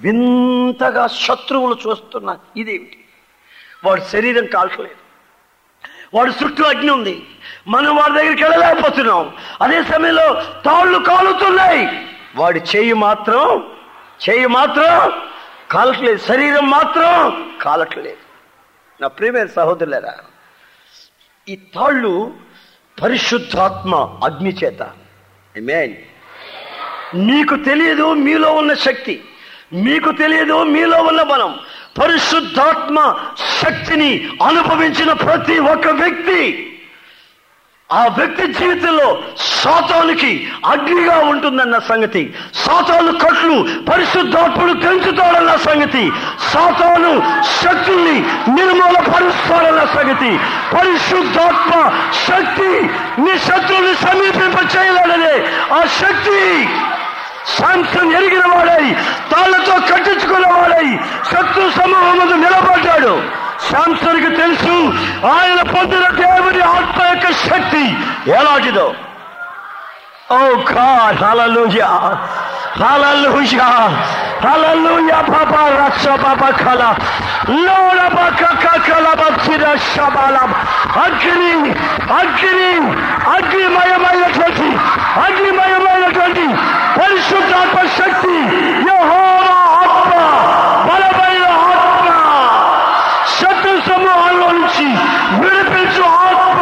వింతగా శత్రువులు చూస్తున్నా ఇదేమిటి వాడు శరీరం కాల్చలేదు వాడు చుట్టూ అగ్ని ఉంది మనం వాడి దగ్గరికి వెళ్ళలేకపోతున్నాం అదే సమయంలో తాళ్ళు కాలుతున్నాయి వాడి చేయి మాత్రం చేయి మాత్రం కాలట్లేదు శరీరం మాత్రం కాలట్లేదు నా ప్రియమైన సహోదరులరా ఈ తాళ్ళు పరిశుద్ధాత్మ అగ్ని చేత Amen. మీకు తెలియదు మీలో ఉన్న శక్తి మీకు తెలియదు మీలో ఉన్న బలం పరిశుద్ధాత్మ శక్తిని అనుభవించిన ప్రతి ఒక్క వ్యక్తి ఆ వ్యక్తి జీవితంలో సాతానికి అగ్నిగా ఉంటుందన్న సంగతి సాతాను కట్లు పరిశుద్ధాత్ముడు పెంచుతాడన్న సంగతి సాతాను శక్తుల్ని నిర్మూల పరుస్తాడన్న సంగతి పరిశుద్ధాత్మ శక్తి నీ శత్రువుని సమీపింప చేయలేడనే ఆ శక్తి సాంసం ఎరిగిన వాడై తాళ్లతో కట్టించుకున్న వాడై శత్రు సమూహం ముందు నిలబడ్డాడు శాంసన్కి తెలుసు ఆయన పొందిన దేవుని ఆత్మ యొక్క శక్తి ఎలాంటిదో ఓ గాడ్ హల్లెలూయా హల్లెలూయా హల్లెలూయా పాప రక్ష పాప కల లోడ పక్క కల బచ్చిర శబల అగ్ని అగ్ని అగ్నిమయమైనటువంటి అగ్నిమయమైనటువంటి పరిశుద్ధాత్మ శక్తి యెహోవా ఆత్మ బలమైన ఆత్మ శత్రు సమూహాల్లో నుంచి విడిపించు ఆత్మ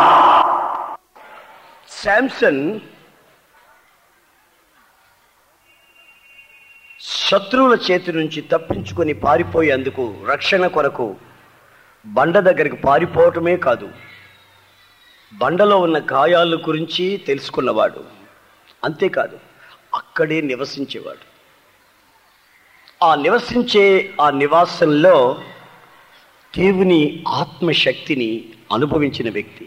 శాంసన్ శత్రువుల చేతి నుంచి తప్పించుకొని పారిపోయేందుకు రక్షణ కొరకు బండ దగ్గరికి పారిపోవటమే కాదు బండలో ఉన్న గాయాల గురించి తెలుసుకున్నవాడు అంతేకాదు అక్కడే నివసించేవాడు ఆ నివసించే ఆ నివాసంలో దేవుని ఆత్మశక్తిని అనుభవించిన వ్యక్తి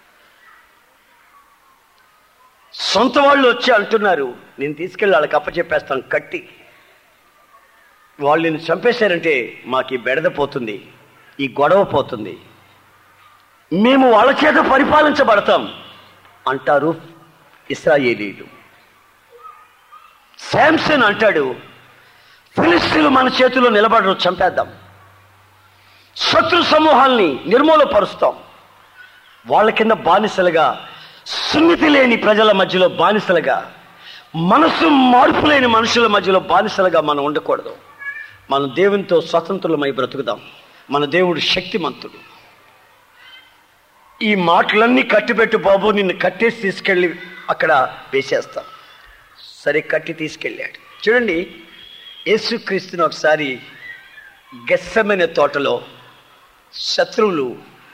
సొంత వాళ్ళు వచ్చి అంటున్నారు నేను తీసుకెళ్ళి వాళ్ళకి అప్పచెప్పేస్తాను కట్టి వాళ్ళు నేను చంపేశారంటే మాకు ఈ బెడద పోతుంది ఈ గొడవ పోతుంది మేము వాళ్ళ చేత పరిపాలించబడతాం అంటారు ఇస్రాయేలీలు శాంసన్ అంటాడు ఫిలిస్తీన్లు మన చేతిలో నిలబడరు చంపేద్దాం శత్రు సమూహాల్ని నిర్మూలపరుస్తాం వాళ్ళ కింద బానిసలుగా సున్నితి లేని ప్రజల మధ్యలో బానిసలుగా మనసు మార్పు లేని మనుషుల మధ్యలో బానిసలుగా మనం ఉండకూడదు మన దేవునితో స్వతంత్రులమై బ్రతుకుదాం మన దేవుడు శక్తిమంతుడు ఈ మాటలన్నీ కట్టిపెట్టు బాబు నిన్ను కట్టేసి తీసుకెళ్ళి అక్కడ వేసేస్తాం సరే కట్టి తీసుకెళ్ళాడు చూడండి యేసుక్రీస్తుని ఒకసారి గెస్సమైన తోటలో శత్రువులు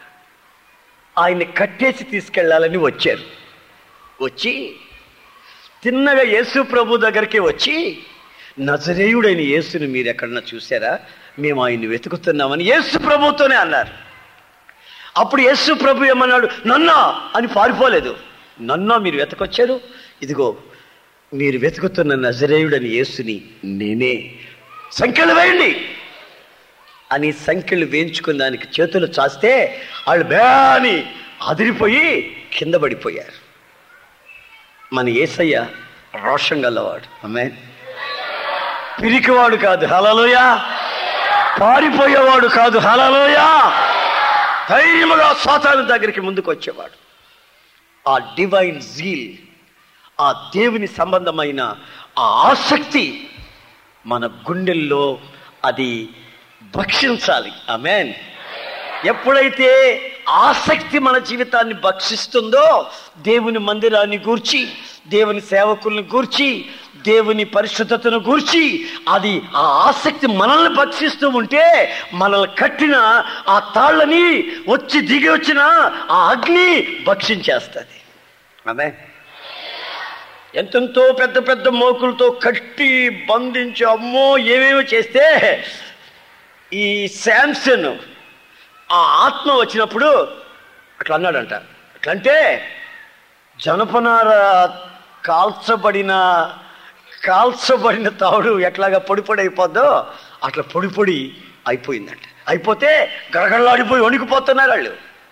ఆయన్ని కట్టేసి తీసుకెళ్లాలని వచ్చారు వచ్చి తిన్నగా యేసు ప్రభు దగ్గరికి వచ్చి నజరేయుడైన యేసుని మీరు ఎక్కడన్నా చూసారా మేము ఆయన్ని వెతుకుతున్నామని యేసు ప్రభుతోనే అన్నారు అప్పుడు యేసు ప్రభు ఏమన్నాడు నన్నా అని పారిపోలేదు నన్నా మీరు వెతకొచ్చారు ఇదిగో మీరు వెతుకుతున్న నజరేయుడని యేసుని నేనే సంఖ్యలు వేయండి అని సంఖ్యలు వేయించుకున్న దానికి చేతులు చాస్తే వాళ్ళు బేని అదిరిపోయి కింద పడిపోయారు మన ఏసయ్య రోషం గల్లవాడు ఆమె పిరికివాడు కాదు హలలోయ పారిపోయేవాడు కాదు హలలోయ ధైర్యముగా సాతాను దగ్గరికి ముందుకు వచ్చేవాడు ఆ డివైన్ జీల్ ఆ దేవుని సంబంధమైన ఆ ఆసక్తి మన గుండెల్లో అది భక్షించాలి ఆమెన్ ఎప్పుడైతే ఆసక్తి మన జీవితాన్ని భక్షిస్తుందో దేవుని మందిరాన్ని గూర్చి దేవుని సేవకుల్ని గూర్చి దేవుని పరిశుద్ధతను గూర్చి అది ఆ ఆసక్తి మనల్ని భక్షిస్తూ ఉంటే మనల్ని కట్టిన ఆ తాళ్ళని వచ్చి దిగి వచ్చిన ఆ అగ్ని భక్షించేస్తుంది ఆమె ఎంతెంతో పెద్ద పెద్ద మోకులతో కట్టి బంధించి అమ్మో ఏమేమో చేస్తే ఈ శాంసన్ ఆ ఆత్మ వచ్చినప్పుడు అట్లా అన్నాడంట అట్లంటే జనపనార కాల్చబడిన కాల్చబడిన తాడు ఎట్లాగా పొడి పొడి అయిపోద్దో అట్లా పొడి పొడి అయిపోయిందంట అయిపోతే గడగడలాడిపోయి వణికిపోతున్నారు వాళ్ళు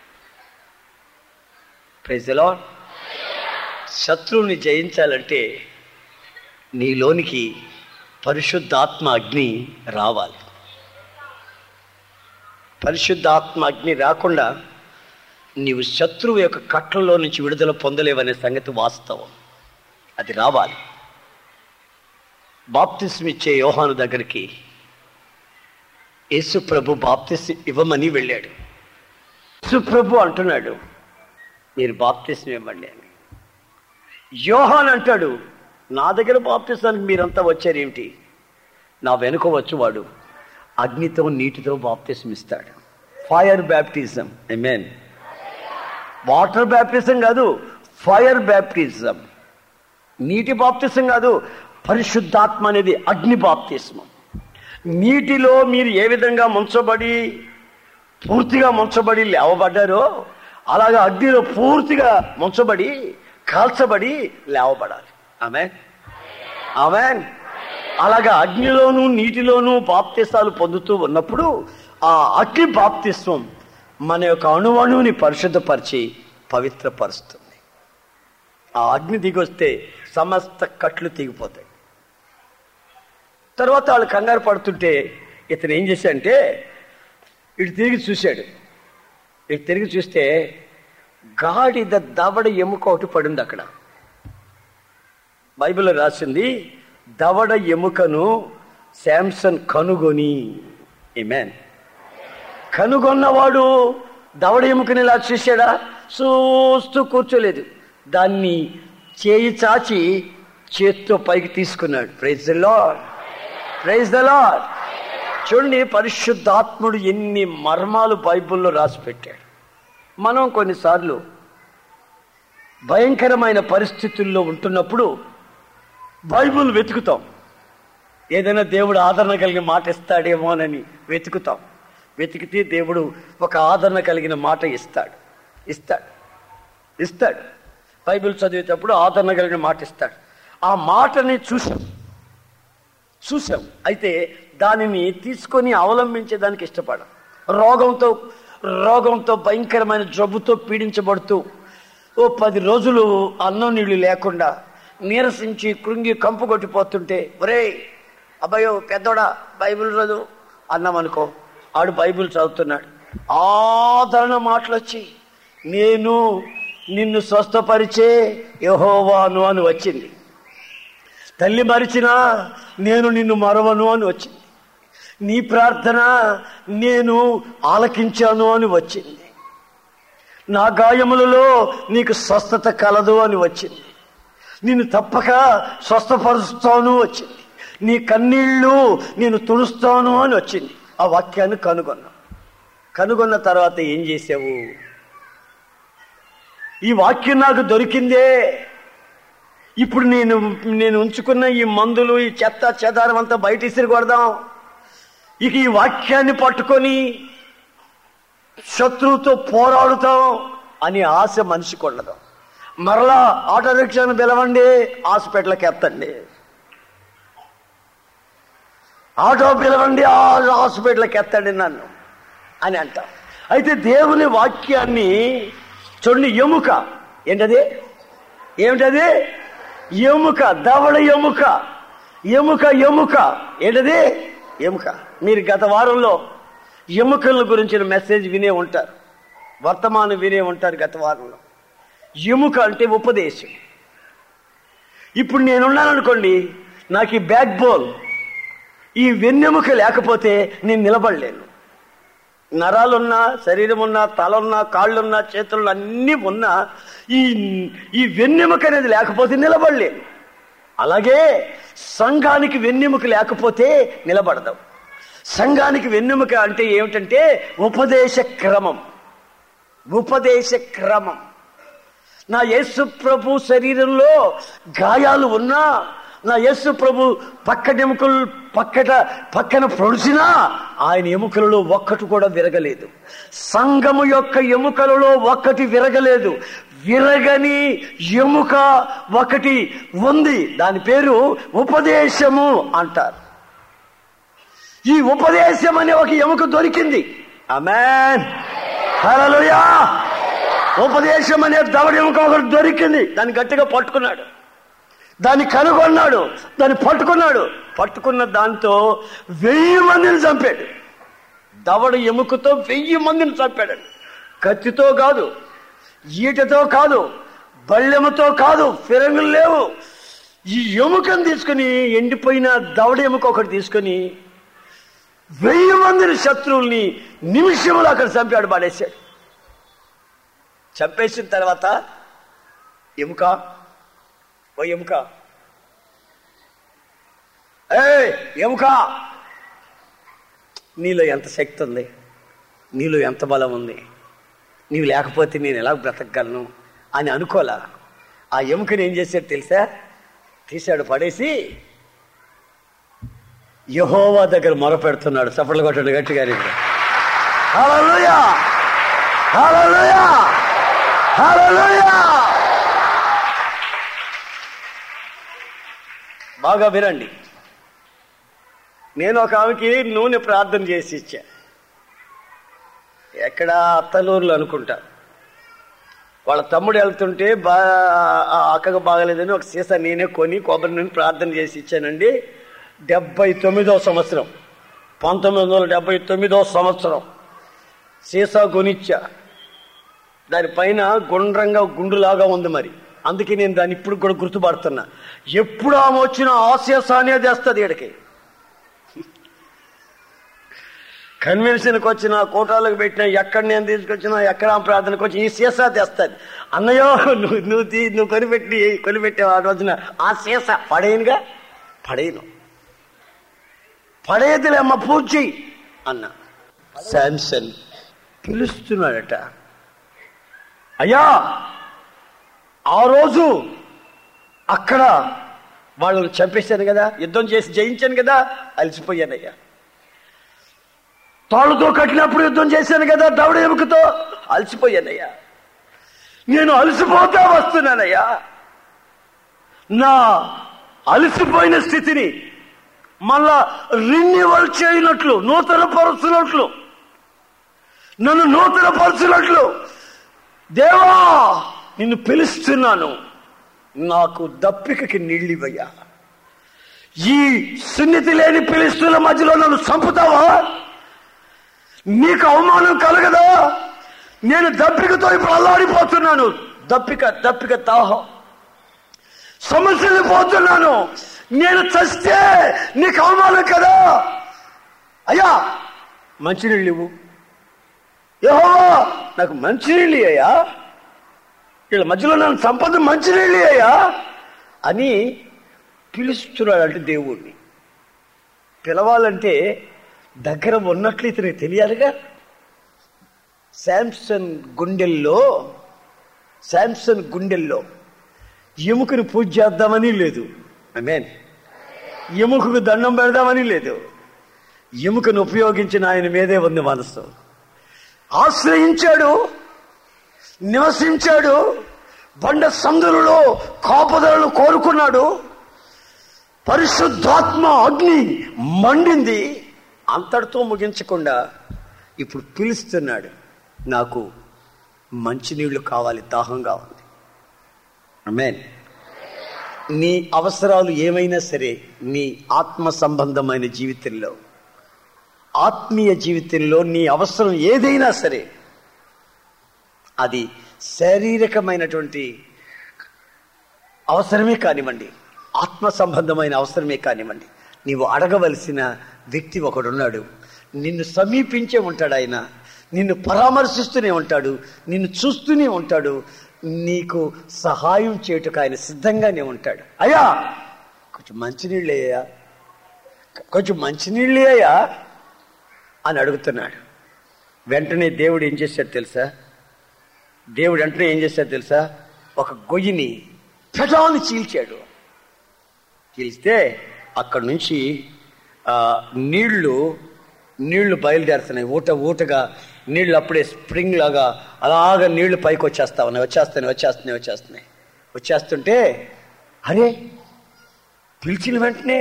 ప్రజలో శత్రువుని జయించాలంటే నీలోనికి పరిశుద్ధాత్మ అగ్ని రావాలి పరిశుద్ధాత్మ అగ్ని రాకుండా నీవు శత్రువు యొక్క కట్లలో నుంచి విడుదల పొందలేవనే సంగతి వాస్తవం అది రావాలి బాప్తిస్మ ఇచ్చే యోహాను దగ్గరికి యేసు ప్రభు బాప్తిస్ ఇవ్వమని వెళ్ళాడు యేసు ప్రభు అంటున్నాడు మీరు బాప్తిస్మ ఇవ్వండి అని యోహాన్ అంటాడు నా దగ్గర బాప్తిస్తానికి మీరంతా వచ్చారేమిటి నా వెనుక వచ్చేవాడు అగ్నితో నీటితో బాప్తిసం ఇస్తాడు fire baptism men water baptism కాదు ఫైర్ బ్యాప్టిజం నీటి బాప్తిసం కాదు పరిశుద్ధాత్మ అనేది అగ్ని బాప్తిస్మం నీటిలో మీరు ఏ విధంగా ముంచబడి పూర్తిగా ముంచబడి లేవబడ్డారో అలాగా అగ్నిలో పూర్తిగా ముంచబడి కాల్చబడి లేవబడాలి ఆమె ఆమె అలాగా అగ్నిలోనూ నీటిలోనూ బాప్తిస్తాలు పొందుతూ ఉన్నప్పుడు ఆ అగ్ని బాప్తిస్వం మన యొక్క అణువణువుని పరిశుద్ధపరిచి పవిత్రపరుస్తుంది ఆ అగ్ని దిగొస్తే సమస్త కట్లు తెగిపోతాయి తర్వాత వాళ్ళు కంగారు పడుతుంటే ఇతను ఏం చేశాడంటే ఇటు తిరిగి చూశాడు ఇటు తిరిగి చూస్తే గాడిద దవడ ఎముక ఒకటి పడింది అక్కడ బైబిల్లో రాసింది దవడ ఎముకను శాంసన్ కనుగొని మ్యాన్ కనుగొన్నవాడు దవడ ఎముకని ఇలా చూశాడా చూస్తూ కూర్చోలేదు దాన్ని చేయి చాచి చేత్తో పైకి తీసుకున్నాడు praise the Lord praise the Lord చూడండి పరిశుద్ధాత్ముడు ఎన్ని మర్మాలు బైబిల్లో రాసి పెట్టాడు మనం కొన్నిసార్లు భయంకరమైన పరిస్థితుల్లో ఉంటున్నప్పుడు బైబిల్ వెతుకుతాం ఏదైనా దేవుడు ఆదరణ కలిగిన మాట ఇస్తాడేమోనని వెతుకుతాం వెతికితే దేవుడు ఒక ఆదరణ కలిగిన మాట ఇస్తాడు ఇస్తాడు ఇస్తాడు బైబిల్ చదివేటప్పుడు ఆదరణ కలిగిన మాట ఇస్తాడు ఆ మాటని చూసాం చూసాం అయితే దానిని తీసుకొని అవలంబించేదానికి ఇష్టపడం రోగంతో రోగంతో భయంకరమైన జబ్బుతో పీడించబడుతూ ఓ పది రోజులు అన్నం నీళ్లు లేకుండా నీరసించి కృంగి కంపు కొట్టిపోతుంటే ఒరే అబ్బాయో పెద్దోడా బైబిల్ చదువు అన్నాం అనుకో ఆడు బైబిల్ చదువుతున్నాడు ఆదరణ మాటలు వచ్చి నేను నిన్ను స్వస్థపరిచే యహోవాను అని వచ్చింది తల్లి మరిచినా నేను నిన్ను మరవను అని వచ్చింది నీ ప్రార్థన నేను ఆలకించాను అని వచ్చింది నా గాయములలో నీకు స్వస్థత కలదు అని వచ్చింది నిన్ను తప్పక స్వస్థపరుస్తాను వచ్చింది నీ కన్నీళ్ళు నేను తుడుస్తాను అని వచ్చింది ఆ వాక్యాన్ని కనుగొన్నా కనుగొన్న తర్వాత ఏం చేసావు ఈ వాక్యం నాకు దొరికిందే ఇప్పుడు నేను నేను ఉంచుకున్న ఈ మందులు ఈ చెత్త చెదారం అంతా బయట ఇసిరి కొడదాం ఇక ఈ వాక్యాన్ని పట్టుకొని శత్రువుతో పోరాడుతాం అని ఆశ మనిషి కొల్లదు మరలా ఆటో రిక్షాను పిలవండి హాస్పిటల్కి ఎత్తండి ఆటో పిలవండి ఆ హాస్పిటల్కి ఎత్తండి నన్ను అని అంటాం అయితే దేవుని వాక్యాన్ని చూడండి ఎముక ఏంటది ఏమిటది ఎముక దవడ ఎముక ఎముక ఎముక ఏంటది ఎముక మీరు గత వారంలో ఎముకల గురించిన మెసేజ్ వినే ఉంటారు వర్తమానం వినే ఉంటారు గత వారంలో ఎముక అంటే ఉపదేశం ఇప్పుడు నేనున్నాను అనుకోండి నాకు ఈ బ్యాక్ బోన్ ఈ వెన్నెముక లేకపోతే నేను నిలబడలేను నరాలున్నా శరీరం ఉన్నా తలున్నా కాళ్ళున్నా చేతులు అన్నీ ఉన్నా ఈ ఈ వెన్నెముక అనేది లేకపోతే నిలబడలేను అలాగే సంఘానికి వెన్నెముక లేకపోతే నిలబడదాం సంఘానికి వెన్నెముక అంటే ఏమిటంటే ఉపదేశ క్రమం ఉపదేశ క్రమం నా యేసు ప్రభు శరీరంలో గాయాలు ఉన్నా నా యేసు ప్రభు పక్కన ఎముకలు పక్కట పక్కన పొడిచినా ఆయన ఎముకలలో ఒక్కటి కూడా విరగలేదు సంఘము యొక్క ఎముకలలో ఒక్కటి విరగలేదు విరగని ఎముక ఒకటి ఉంది దాని పేరు ఉపదేశము అంటారు ఈ ఉపదేశం అనే ఒక ఎముక దొరికింది అమెన్ హల్లెలూయా ఉపదేశం అనే దవడ ఎముక ఒకటి దొరికింది దాన్ని గట్టిగా పట్టుకున్నాడు దాన్ని కనుగొన్నాడు దాన్ని పట్టుకున్నాడు పట్టుకున్న దాంతో వెయ్యి మందిని చంపాడు దవడ ఎముకతో వెయ్యి మందిని చంపాడు కత్తితో కాదు ఈటతో కాదు బళ్ళెముతో కాదు ఫిరంగులు లేవు ఈ ఎముకను తీసుకుని ఎండిపోయిన దవడ ఎముక ఒకటి తీసుకుని వెయ్యి మందిని శత్రువుల్ని నిమిషంలో అక్కడ చంపాడు పడేశాడు చంపేసిన తర్వాత ఎముక ఓ ఎముక ఏ ఎముక నీలో ఎంత శక్తి ఉంది నీలో ఎంత బలం ఉంది నీవు లేకపోతే నేను ఎలా బ్రతకగలను అని అనుకోలా ఆ ఎముకని ఏం చేశాడు తెలుసా తీశాడు పడేసి యహోవా దగ్గర మొరపెడుతున్నాడు చప్పట్లు కొట్టండి గట్టిగా ఇప్పుడు. హల్లెలూయా హల్లెలూయా హల్లెలూయా బాగా వినండి నేను ఒక ఆమెకి నూనె ప్రార్థన చేసి ఇచ్చా ఎక్కడ అత్తలూరులో అనుకుంటా వాళ్ళ తమ్ముడు వెళ్తుంటే బా ఆ అక్కకు బాగలేదని ఒక సీసా నేనే కొని కొబ్బరి నూనె ప్రార్థన చేసి ఇచ్చానండి డెబ్బై తొమ్మిదో సంవత్సరం పంతొమ్మిది వందల డెబ్బై తొమ్మిదో సంవత్సరం సీసా కొనిచ్చా దానిపైన గుండ్రంగా గుండులాగా ఉంది మరి అందుకే నేను దాన్ని ఇప్పుడు కూడా గుర్తుపడుతున్నా ఎప్పుడు ఆమె వచ్చిన ఆశయసానే తెస్తుంది ఇక్కడికి కన్వెన్షన్కి వచ్చిన కోటాలకు పెట్టినా ఎక్కడ నేను తీసుకొచ్చినా ఎక్కడ ఆమె ప్రార్థనకు వచ్చి ఈ సీసా తెస్తుంది అన్నయ్యో నువ్వు నువ్వు తీ నువ్వు కొనిపెట్టి కొనిపెట్టావు ఆ రోజున ఆ సీసా పడేయనుగా పడేయను పడేదిలే అమ్మ పూజ అన్న శాంసన్ పిలుస్తున్నాడట అయ్యా ఆ రోజు అక్కడ వాళ్ళని చంపేశాను కదా యుద్ధం చేసి జయించాను కదా అలసిపోయానయ్యా తాళ్ళతో కట్టినప్పుడు యుద్ధం చేశాను కదా దవడ ఎముకతో అలసిపోయానయ్యా నేను అలసిపోతా వస్తున్నానయ్యా నా అలసిపోయిన స్థితిని మళ్ళా రిన్యూవల్ చేయనట్లు నూతన పరుచునట్లు నన్ను నూతన పరుచునట్లు దేవా నిన్ను పిలుస్తున్నాను నాకు దప్పికకి నీళ్ళివయ్యా ఈ సున్నితి లేని పిలుస్తున్న మధ్యలో నన్ను చంపుతావా నీకు అవమానం కలగదా నేను దప్పికతో ఇప్పుడు అల్లాడిపోతున్నాను దప్పిక దప్పిక దాహం సమస్యలు పోతున్నాను నేను చస్తే నీకు అవమానం కదా అయ్యా మంచినీళ్ళు ఇవ్వు యహో నాకు మంచినీళ్ళు అయ్యా వీళ్ళ మధ్యలో నన్ను సంపద మంచినీళ్ళు అయ్యా అని పిలుస్తున్నాడంటే దేవుణ్ణి పిలవాలంటే దగ్గర ఉన్నట్లు ఇతనికి తెలియాలిగా శాంసన్ గుండెల్లో శాంసన్ గుండెల్లో ఎముకను పూజ చేద్దామని లేదు మీన్ ఎముకకు దండం పెడదామని లేదు ఎముకను ఉపయోగించిన ఆయన మీదే ఉంది మనసు ఆశ్రయించాడు నివసించాడు బండ సందులలో కాపుదలను కోరుకున్నాడు పరిశుద్ధాత్మ అగ్ని మండింది అంతటితో ముగించకుండా ఇప్పుడు పిలుస్తున్నాడు నాకు మంచినీళ్లు కావాలి దాహంగా ఉంది ఆమేన్ నీ అవసరాలు ఏమైనా సరే నీ ఆత్మ సంబంధమైన జీవితంలో ఆత్మీయ జీవితంలో నీ అవసరం ఏదైనా సరే అది శారీరకమైనటువంటి అవసరమే కానివ్వండి ఆత్మ సంబంధమైన అవసరమే కానివ్వండి నీవు అడగవలసిన వ్యక్తి ఒకడున్నాడు నిన్ను సమీపించే ఉంటాడు ఆయన నిన్ను పరామర్శిస్తూనే ఉంటాడు నిన్ను చూస్తూనే ఉంటాడు నీకు సహాయం చేయుటకు ఆయన సిద్ధంగానే ఉంటాడు అయ్యా కొంచెం మంచినీళ్ళు అయ్యా కొంచెం మంచినీళ్ళు అయ్యా అని అడుగుతున్నాడు వెంటనే దేవుడు ఏం చేశాడు తెలుసా దేవుడు వెంటనే ఏం చేశాడు తెలుసా ఒక గొయ్యిని పెటాన్ని చీల్చాడు చీల్స్తే అక్కడి నుంచి ఆ, నీళ్లు నీళ్లు బయలుదేరుతున్నాయి ఊట ఊటగా నీళ్లు అప్పుడే స్ప్రింగ్ లాగా అలాగ నీళ్లు పైకి వచ్చేస్తా ఉన్నాయి వచ్చేస్తున్నాయి వచ్చేస్తున్నాయి వచ్చేస్తున్నాయి వచ్చేస్తుంటే అరే పిలిచిన వెంటనే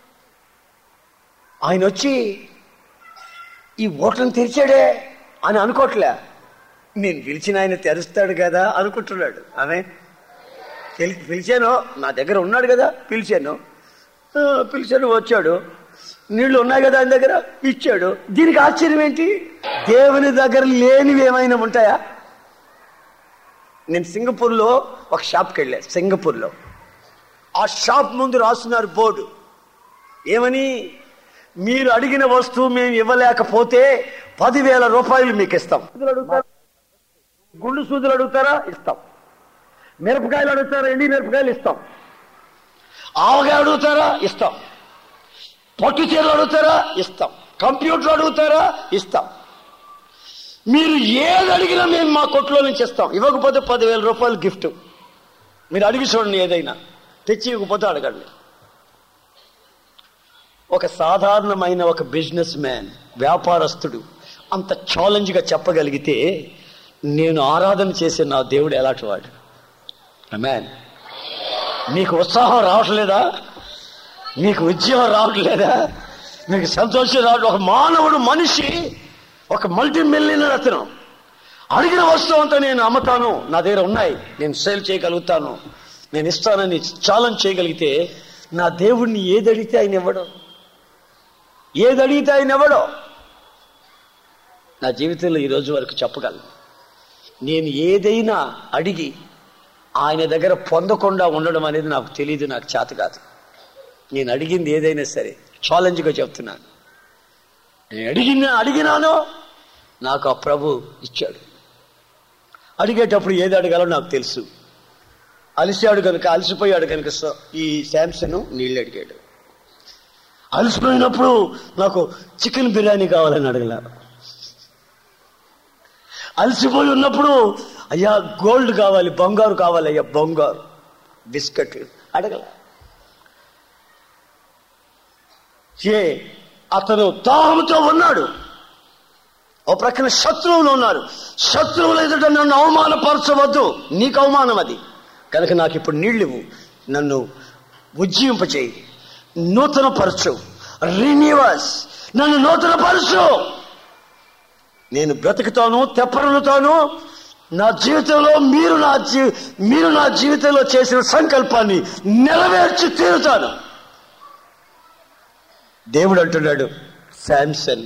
ఆయన వచ్చి ఈ ఓట్లను తెరిచాడే అని అనుకోవట్లే నేను పిలిచిన ఆయన తెరుస్తాడు కదా అనుకుంటున్నాడు ఆమె పిలి- పిలిచాను నా దగ్గర ఉన్నాడు కదా పిలిచాను ఆ, పిలిచాను వచ్చాడు నీళ్లు ఉన్నాయి కదా ఆయన దగ్గర ఇచ్చాడు దీనికి ఆశ్చర్యం ఏంటి దేవుని దగ్గర లేనివి ఏమైనా ఉంటాయా నేను సింగపూర్లో ఒక షాప్కి వెళ్ళా సింగపూర్లో ఆ షాప్ ముందు రాస్తున్నారు బోర్డు ఏమని మీరు అడిగిన వస్తువు మేము ఇవ్వలేకపోతే పదివేల రూపాయలు మీకు ఇస్తాం సూదులు అడుగుతారా? గుండు సూదులు అడుగుతారా ఇస్తాం మిరపకాయలు అడుగుతారా ఎండి మిరపకాయలు ఇస్తాం ఆవగా అడుగుతారా ఇస్తాం పట్టు చీరలు అడుగుతారా ఇస్తాం కంప్యూటర్ అడుగుతారా ఇస్తాం మీరు ఏది అడిగినా మేము మా కొట్లో నుంచి ఇస్తాం ఇవ్వకపోతే పదివేల రూపాయలు గిఫ్ట్ మీరు అడిగి చూడండి ఏదైనా తెచ్చి ఇవ్వకపోతే అడగండి ఒక సాధారణమైన ఒక బిజినెస్ మ్యాన్ వ్యాపారస్తుడు అంత ఛాలెంజ్గా చెప్పగలిగితే నేను ఆరాధన చేసే నా దేవుడు ఎలాంటి వాడు మ్యాన్ మీకు ఉత్సాహం రావట్లేదా మీకు ఉద్యోగం రావట్లేదా మీకు సంతోషం రావట్లేదు ఒక మానవుడు మనిషి ఒక మల్టీ మిలియనర్ అతను అడిగిన వస్తువు అంతా నేను అమ్ముతాను నా దగ్గర ఉన్నాయి నేను సేల్ చేయగలుగుతాను నేను ఇస్తానని ఛాలెంజ్ చేయగలిగితే నా దేవుడిని ఏది అడిగితే ఆయన ఇవ్వడం ఏది అడిగితే ఆయన ఇవ్వడం నా జీవితంలో ఈ రోజు వరకు చెప్పగలను నేను ఏదైనా అడిగి ఆయన దగ్గర పొందకుండా ఉండడం అనేది నాకు తెలియదు నాకు చేత కాదు నేను అడిగింది ఏదైనా సరే ఛాలెంజ్గా చెప్తున్నాను నేను అడిగిన అడిగినానో నాకు ఆ ప్రభు ఇచ్చాడు అడిగేటప్పుడు ఏది అడగాలో నాకు తెలుసు అలిసాడు కనుక అలసిపోయాడు కనుక స- ఈ శాంసన్ నీళ్ళు అడిగాడు అలసిపోయినప్పుడు నాకు చికెన్ బిర్యానీ కావాలని అడగల అలసిపోయి ఉన్నప్పుడు అయ్యా గోల్డ్ కావాలి బంగారు కావాలి అయ్యా బంగారు బిస్కెట్ అడగల ఏ అతను దాహంతో ఉన్నాడు ఓ ప్రక్కన శత్రువులు ఉన్నారు శత్రువులు ఎదుట నన్ను అవమానపరచవద్దు నీకు అవమానం అది కనుక నాకు ఇప్పుడు నీళ్ళు ఇవ్వు నన్ను ఉజ్జీవింపచేయి నూతన పరచు రిన్యూవర్స్ నన్ను నూతన పరచు నేను బ్రతుకుతాను తెప్పరులుతాను నా జీవితంలో మీరు నా జీ మీరు నా జీవితంలో చేసిన సంకల్పాన్ని నెరవేర్చి తీరుతాను దేవుడు అంటున్నాడు శాంసన్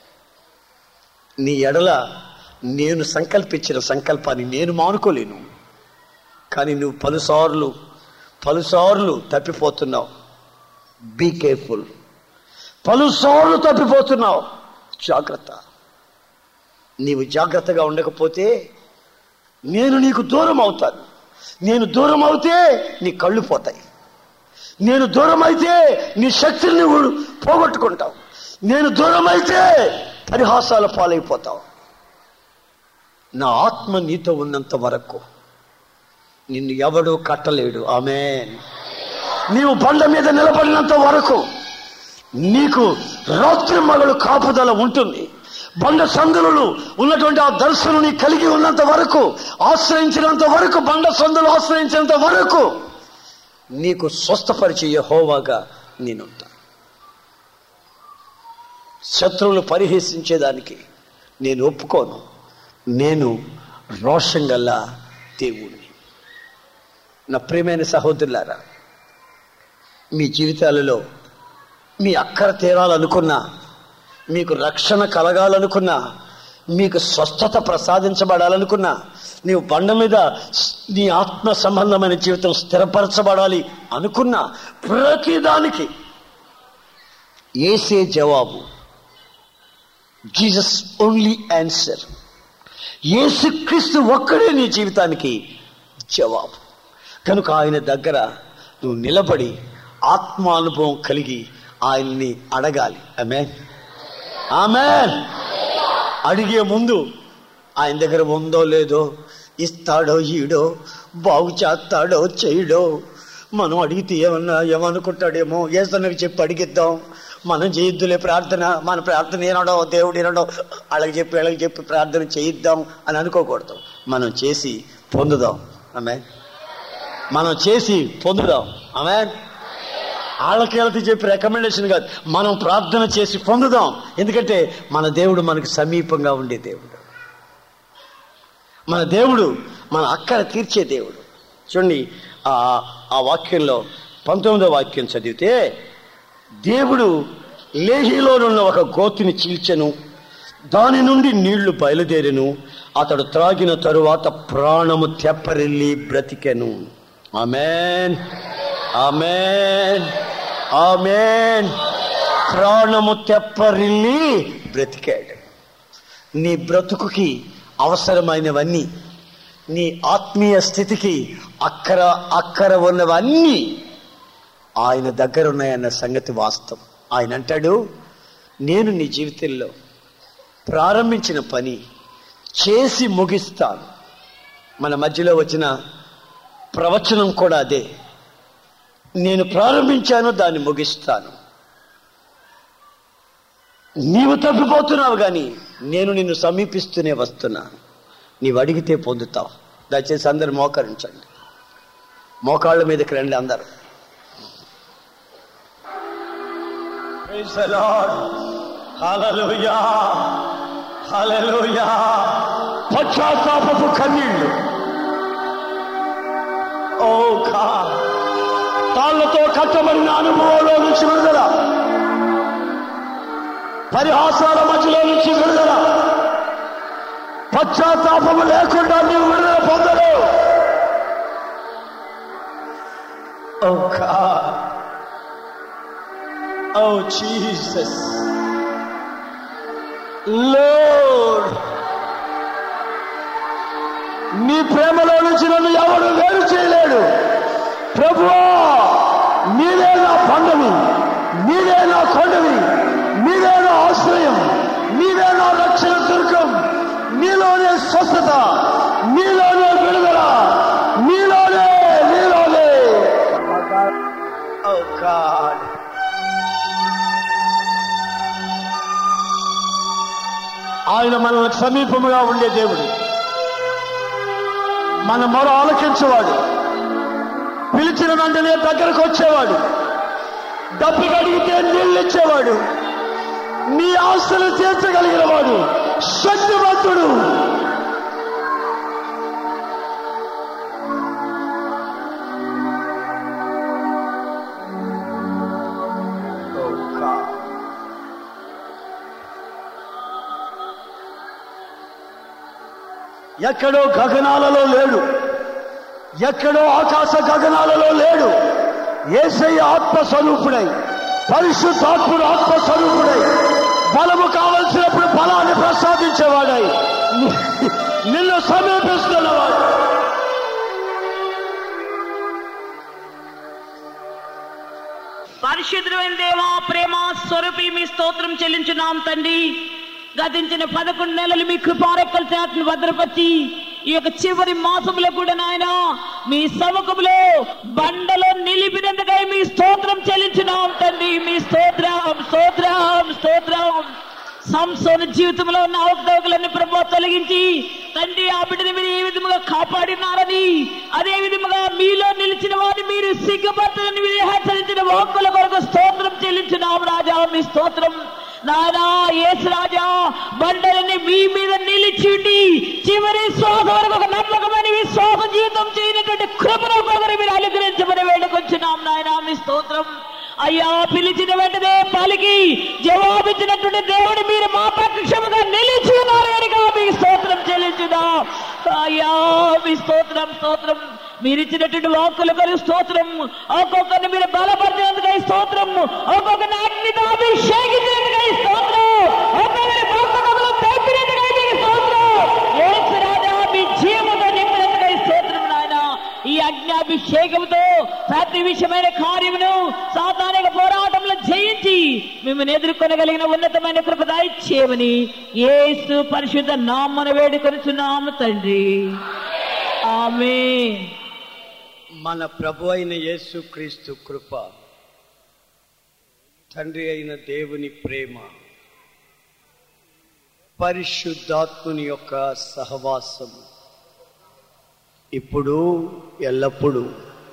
నీ ఎడల నేను సంకల్పించిన సంకల్పాన్ని నేను మానుకోలేను కానీ నువ్వు పలుసార్లు పలుసార్లు తప్పిపోతున్నావు బీ కేర్ఫుల్ పలుసార్లు తప్పిపోతున్నావు జాగ్రత్త నీవు జాగ్రత్తగా ఉండకపోతే నేను నీకు దూరం అవుతాను నేను దూరం అవుతే నీ కళ్ళు పోతాయి నేను దూరం అయితే నీ శక్తిని నువ్వు పోగొట్టుకుంటావు నేను దూరం అయితే పరిహాసాల పాలైపోతావు నా ఆత్మ నీతో ఉన్నంత వరకు నిన్ను ఎవడు కట్టలేడు ఆమె నీవు బండ మీద నిలబడినంత వరకు నీకు రాత్రి మగలు కాపుదల ఉంటుంది బండ సందులు ఉన్నటువంటి ఆ దర్శనం నీ కలిగి ఉన్నంత వరకు ఆశ్రయించినంత వరకు బండ సందులు ఆశ్రయించినంత వరకు నీకు స్వస్థపరిచే యెహోవాగా నేనుంటా శత్రువులు పరిహసించేదానికి నేను ఒప్పుకోను నేను రోషం గల దేవుణ్ణి నా ప్రియమైన సహోదరులారా మీ జీవితాలలో మీ అక్కర తీరాలనుకున్నా మీకు రక్షణ కలగాలనుకున్నా మీకు స్వస్థత ప్రసాదించబడాలనుకున్నా నీవు బండ మీద స్- నీ ఆత్మ సంబంధమైన జీవితం స్థిరపరచబడాలి అనుకున్నా ప్రతిదానికి ఏసే జవాబు జీసస్ ఓన్లీ ఆన్సర్ యేసుక్రీస్తు ఒక్కడే నీ జీవితానికి జవాబు కనుక ఆయన దగ్గర నువ్వు నిలబడి ఆత్మానుభవం కలిగి ఆయన్ని అడగాలి ఆమె ఆమె అడిగే ముందు ఆయన దగ్గర ఉందో లేదో ఇస్తాడో ఈడో బాగు చేస్తాడో చేయడో మనం అడిగితే ఏమన్నా ఏమనుకుంటాడేమో ఏసన్నకి చెప్పి అడిగిద్దాం మనం చేయొద్దులే ప్రార్థన మన ప్రార్థన ఏనాడో దేవుడు ఏనాడో వాళ్ళకి చెప్పి వీళ్ళకి చెప్పి ప్రార్థన చేయిద్దాం అని అనుకోకూడదు మనం చేసి పొందుదాం ఆమె మనం చేసి పొందుదాం ఆమె వాళ్ళకి చెప్పి రికమెండేషన్ కాదు మనం ప్రార్థన చేసి పొందుదాం ఎందుకంటే మన దేవుడు మనకు సమీపంగా ఉండే దేవుడు మన దేవుడు మన అక్కర తీర్చే దేవుడు చూడండి ఆ ఆ వాక్యంలో పంతొమ్మిదో వాక్యం చదివితే దేవుడు లేహిలోనున్న ఒక గోతిని చీల్చెను దాని నుండి నీళ్లు బయలుదేరెను అతడు త్రాగిన తరువాత ప్రాణము తెప్పరిల్లి బ్రతికెను ఆమెన్ ఆమెన్ ఆమెన్ ప్రాణము తెప్పరిల్లి బ్రతికాడు నీ బ్రతుకుకి అవసరమైనవన్నీ నీ ఆత్మీయ స్థితికి అక్కర అక్కర ఉన్నవన్నీ ఆయన దగ్గర ఉన్నాయన్న సంగతి వాస్తవం ఆయన అంటాడు నేను నీ జీవితంలో ప్రారంభించిన పని చేసి ముగిస్తాను మన మధ్యలో వచ్చిన ప్రవచనం కూడా అదే నేను ప్రారంభించాను దాన్ని ముగిస్తాను నీవు తప్పిపోతున్నావు కానీ నేను నిన్ను సమీపిస్తూనే వస్తున్నాను నీవు అడిగితే పొందుతావు దయచేసి అందరు మోకరించండి మోకాళ్ళ మీదకి రండి అందరు Praise the Lord. Hallelujah. Hallelujah. పశ్చాత్తాపపు కన్నీళ్ళు ఓ కా తాళ్లతో కట్టబడిన అనుభవంలో నుంచి విడుదల పరిహాసాల మధ్యలో నుంచి విడుదల పశ్చాత్తాపము లేకుండా నీవు విడుదల పొందలేవు ఓ కా Oh, Jesus. Lord. నీ ప్రేమలో నుంచి నన్ను ఎవడు వేరు చేయలేడు ప్రభువా నీవే నా పండవి నీవే నా కొండవి నీవే నా ఆశ్రయం నీవే నా రక్షణ దుర్గం నీలోనే స్వస్థత నీలోనే విడుదల నీలోనే నీలోనే Oh God. ఆయన మనకు సమీపముగా ఉండే దేవుడు మన మొర ఆలకించేవాడు పిలిచిన వెంటనే దగ్గరకు వచ్చేవాడు డబ్బు అడిగితే నీళ్ళు ఇచ్చేవాడు నీ ఆస్తులు తీర్చగలిగిన వాడు శక్తివంతుడు Oh God. ఎక్కడో గగనాలలో లేడు ఎక్కడో ఆకాశ గగనాలలో లేడు ఏసయ్య ఆత్మస్వరూపుడై పరిశుద్ధాత్ముడు ఆత్మస్వరూపుడై బలము కావలసినప్పుడు బలాన్ని ప్రసాదించేవాడై ని- నిన్ను సమీపిస్తున్నవాడు పరిశుద్ధమైన దేవా ప్రేమ స్వరూపి మీ స్తోత్రం చెల్లించున్నాం తండ్రి గతించిన పదకొండు నెలలు మీ కృపారెక్కల చేతను భద్రపరిచి ఈ యొక్క చివరి మాసంలో కూడా నాయన మీ సముఖంలో బండలో నిలిపినందుకై మీ స్తోత్రం చెల్లించున్నాం తండ్రి మీ స్తోత్రం స్తోత్రం స్తోత్రం సంసోన జీవితంలో ఉన్న అవకతవకలన్నీ ప్రభు తొలగించి తండ్రి ఆ బిడ్డని మీరు ఏ విధముగా కాపాడినారని అదే విధముగా మీలో నిలిచిన వారిని మీరు సిగ్గుపరచని మీరు హెచ్చరించిన వాక్కుల కొరకు స్తోత్రం చెల్లించున్నాం రాజా మీ స్తోత్రం నానా యేసు రాజా బండలని మీ మీద నిలిచిండి చివరి శ్వాస వరకు ఒక నమ్మకమైన విశ్వాస జీవితం చేయనటువంటి కృపను ఒకరు మీరు అనుగ్రహించమని వేడుకొచ్చున్నాం నాయనా మీ స్తోత్రం అయ్యా పిలిచిన వెంటనే పలికి జవాబిచ్చినటువంటి దేవుడు మీరు మా పక్షముగా నిలిచి ఉన్నారు కనుక మీ స్తోత్రం చెల్లించుదా అయ్యా మీ స్తోత్రం స్తోత్రం మీరు ఇచ్చినటువంటి వాక్కుల కొరకు స్తోత్రం ఒక్కొక్కరిని మీరు బలపరిచినందుకై స్తోత్రం ఒక్కొక్కరిని అగ్నితో అభిషేకించినందుకై స్తోత్రం ఒక్కొక్కరి భక్తులు తెప్పినందుకై మీకు స్తోత్రం యేసు రాజా మీ జీవముతో నింపినందుకై స్తోత్రం నాయన ఈ అజ్ఞాభిషేకంతో ప్రతి విషయమైన కార్యమును సాతానిక పోరాటంలో జయించి మిమ్మల్ని ఎదుర్కొనగలిగిన ఉన్నతమైన కృప దయచేయమని యేసు పరిశుద్ధ నామన వేడుకొనిచున్నాము తండ్రి ఆమె మన ప్రభు అయిన యేసు క్రీస్తు కృప తండ్రి అయిన దేవుని ప్రేమ పరిశుద్ధాత్ముని యొక్క సహవాసం ఇప్పుడు ఎల్లప్పుడూ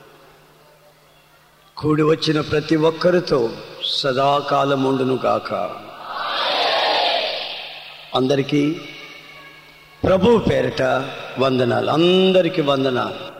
కూడి వచ్చిన ప్రతి ఒక్కరితో సదాకాలం ఉండును గాక అందరికీ ప్రభు పేరిట వందనాలు అందరికీ వందనాలు